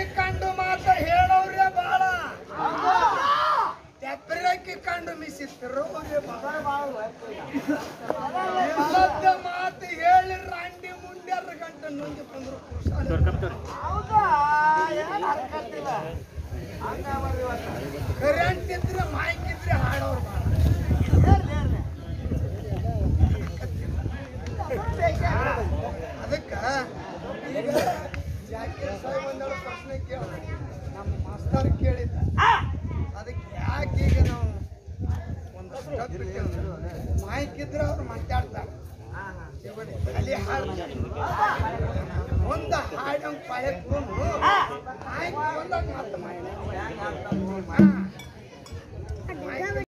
ಕಂಡು ಮಾತ ಹೇಳೋರೇ ಬಾಳ ತೆಪ್ಪರಕ್ಕಿ ಕಂಡು ಮಿಸಿತ್ತರು ಇಲ್ಲದ ಮಾತು ಹೇಳಿ ರಾಂಡಿ ಮುಂಡ್ಯಾರ ಗಂಟೆ ನುಂಗಿ ಬಂದ್ರು ಕರೆಂಟ್ ಇದ್ರೆ ಮೈಕ್ ಇದ್ರೆ ಹಾಡೋರು ಬಾಳ ಅದಕ್ಕ ಈಗ ಜಾಕೀರ್ ಸಾಹೇಬ್ ಒಂದೆರಡು ಪ್ರಶ್ನೆ ಕೇಳ ನಮ್ಮ ಮಾಸ್ತರ್ ಕೇಳಿದ್ದ ಅದಕ್ಕೆ ಯಾಕೆ ಈಗ ನಾವು ಒಂದು ಸ್ಟೆಪ್ ಮೈಕ್ ಇದ್ರೆ ಅವ್ರು ಮಾತಾಡ್ತಾರೆ ಅಲ್ಲಿ ಹಾಡು ಒಂದು ಹಾಡಂಗ್ ಪಾಯಕ್ ಮೈಕ್ ಬಂದಾಗ ಮಾತು ಮಾಡಿ